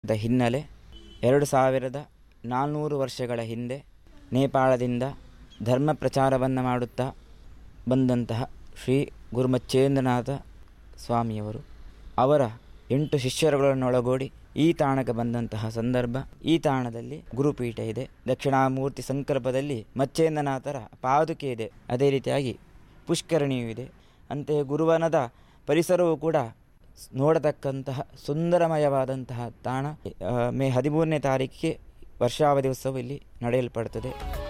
the ಹಿನ್ನೆಲೆ ಎರಡು ಸಾವಿರದ ನಾನ್ನೂರು ವರ್ಷಗಳ ಹಿಂದೆ ನೇಪಾಳದಿಂದ ಧರ್ಮ ಪ್ರಚಾರವನ್ನು ಮಾಡುತ್ತಾ ಬಂದಂತಹ ಶ್ರೀ ಗುರುಮಚ್ಚೇಂದ್ರನಾಥ ಸ್ವಾಮಿಯವರು ಅವರ ಎಂಟು ಶಿಷ್ಯರುಗಳನ್ನೊಳಗೂಡಿ ಈ ತಾಣಕ್ಕೆ ಬಂದಂತಹ ಸಂದರ್ಭ ಈ ತಾಣದಲ್ಲಿ ಗುರುಪೀಠ ಇದೆ ದಕ್ಷಿಣಾಮೂರ್ತಿ ಸಂಕಲ್ಪದಲ್ಲಿ ಮಚ್ಚೇಂದ್ರನಾಥರ ಪಾದುಕೆ ಇದೆ ಅದೇ ರೀತಿಯಾಗಿ ಪುಷ್ಕರಣಿಯೂ ಇದೆ ಅಂತೆಯೇ ಗುರುವನದ ಪರಿಸರವೂ ಕೂಡ ನೋಡತಕ್ಕಂತಹ ಸುಂದರಮಯವಾದಂತಹ ತಾಣ ಆ, ಮೇ ಹದಿಮೂರನೇ ತಾರೀಕಿಗೆ ವರ್ಷಾವಧಿ ಉತ್ಸವ ಇಲ್ಲಿ ನಡೆಯಲ್ಪಡುತ್ತದೆ